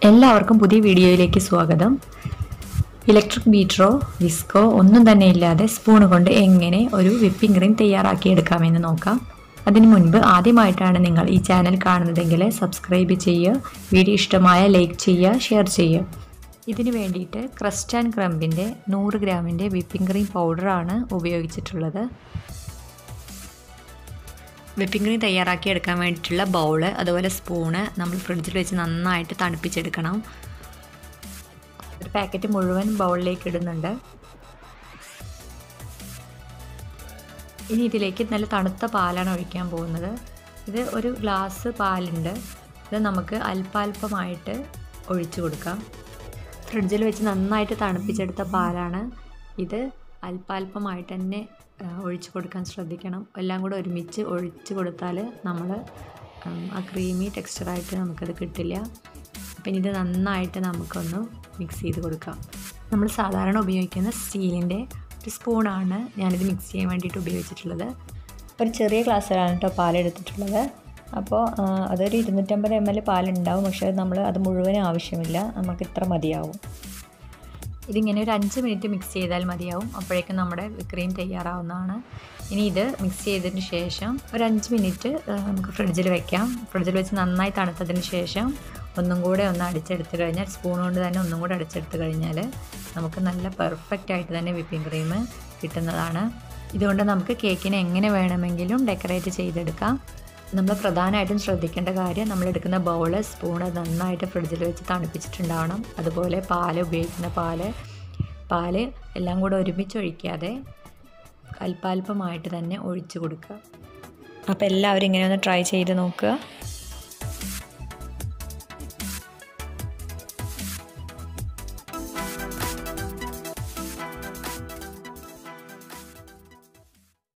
എല്ലാവർക്കും പുതിയ വീഡിയോയിലേക്ക് സ്വാഗതം ഇലക്ട്രിക് ബീറ്ററോ വിസ്കോ ഒന്നും തന്നെ ഇല്ലാതെ സ്പൂൺ കൊണ്ട് എങ്ങനെ ഒരു വിപ്പിംഗ് ക്രീം തയ്യാറാക്കിയെടുക്കാമെന്ന് നോക്കാം അതിനു മുൻപ് ആദ്യമായിട്ടാണ് നിങ്ങൾ ഈ ചാനൽ കാണുന്നതെങ്കിൽ സബ്സ്ക്രൈബ് ചെയ്യുക വീഡിയോ ഇഷ്ടമായ ലൈക്ക് ചെയ്യുക ഷെയർ ചെയ്യുക ഇതിന് വേണ്ടിയിട്ട് ക്രസ്റ്റ് ആൻഡ് ക്രംബിൻ്റെ നൂറ് ഗ്രാമിൻ്റെ വിപ്പിംഗ് ക്രീം പൗഡറാണ് ഉപയോഗിച്ചിട്ടുള്ളത് വിപ്പിംഗ് ക്രീം തയ്യാറാക്കി എടുക്കാൻ വേണ്ടിയിട്ടുള്ള ബൗള് അതുപോലെ സ്പൂണ് നമ്മൾ ഫ്രിഡ്ജിൽ വെച്ച് നന്നായിട്ട് തണുപ്പിച്ചെടുക്കണം ഒരു പാക്കറ്റ് മുഴുവൻ ബൗളിലേക്ക് ഇടുന്നുണ്ട് ഇനി ഇതിലേക്ക് നല്ല തണുത്ത പാലാണ് ഒഴിക്കാൻ പോകുന്നത് ഇത് ഒരു ഗ്ലാസ് പാലുണ്ട് ഇത് നമുക്ക് അല്പാൽപമായിട്ട് ഒഴിച്ചു കൊടുക്കാം ഫ്രിഡ്ജിൽ വെച്ച് നന്നായിട്ട് തണുപ്പിച്ചെടുത്ത പാലാണ് ഇത് അല്പാൽപമായിട്ട് തന്നെ ഒഴിച്ചു കൊടുക്കാൻ ശ്രദ്ധിക്കണം എല്ലാം കൂടെ ഒരുമിച്ച് ഒഴിച്ച് കൊടുത്താൽ നമ്മൾ ആ ക്രീമി ടെക്സ്ചറായിട്ട് നമുക്കത് കിട്ടില്ല അപ്പം ഇത് നന്നായിട്ട് നമുക്കൊന്ന് മിക്സ് ചെയ്ത് കൊടുക്കാം നമ്മൾ സാധാരണ ഉപയോഗിക്കുന്ന സ്റ്റീലിൻ്റെ ഒരു സ്പൂണാണ് ഞാനിത് മിക്സ് ചെയ്യാൻ വേണ്ടിയിട്ട് ഉപയോഗിച്ചിട്ടുള്ളത് ഒരു ചെറിയ ഗ്ലാസ്സിലാണ് കേട്ടോ പാലെടുത്തിട്ടുള്ളത് അപ്പോൾ അതൊരു ഇരുന്നൂറ്റമ്പത് എം എൽ പാലുണ്ടാവും പക്ഷേ നമ്മൾ അത് മുഴുവനും ആവശ്യമില്ല നമുക്ക് ഇത്ര മതിയാവും ഇതിങ്ങനെ ഒരു അഞ്ച് മിനിറ്റ് മിക്സ് ചെയ്താൽ മതിയാവും അപ്പോഴേക്കും നമ്മുടെ ക്രീം തയ്യാറാവുന്നതാണ് ഇനി ഇത് മിക്സ് ചെയ്തതിന് ശേഷം ഒരു അഞ്ച് മിനിറ്റ് നമുക്ക് ഫ്രിഡ്ജിൽ വെക്കാം ഫ്രിഡ്ജിൽ വെച്ച് നന്നായി തണുത്തതിന് ശേഷം ഒന്നും കൂടെ ഒന്ന് അടിച്ചെടുത്ത് കഴിഞ്ഞാൽ സ്പൂൺ കൊണ്ട് തന്നെ ഒന്നും കൂടെ അടിച്ചെടുത്ത് കഴിഞ്ഞാൽ നമുക്ക് നല്ല പെർഫെക്റ്റ് ആയിട്ട് തന്നെ വിപ്പിംഗ് ക്രീം കിട്ടുന്നതാണ് ഇതുകൊണ്ട് നമുക്ക് കേക്കിനെ എങ്ങനെ വേണമെങ്കിലും ഡെക്കറേറ്റ് ചെയ്തെടുക്കാം നമ്മൾ പ്രധാനമായിട്ടും ശ്രദ്ധിക്കേണ്ട കാര്യം നമ്മൾ എടുക്കുന്ന ബൗള് സ്പൂണ് നന്നായിട്ട് ഫ്രിഡ്ജിൽ വെച്ച് തണുപ്പിച്ചിട്ടുണ്ടാവണം അതുപോലെ പാല് ഉപയോഗിക്കുന്ന പാല് പാല് എല്ലാം കൂടെ ഒരുമിച്ച് ഒഴിക്കാതെ അല്പാൽപമായിട്ട് തന്നെ ഒഴിച്ചു കൊടുക്കുക അപ്പോൾ എല്ലാവരും ഇങ്ങനെ ഒന്ന് ട്രൈ ചെയ്ത് നോക്കുക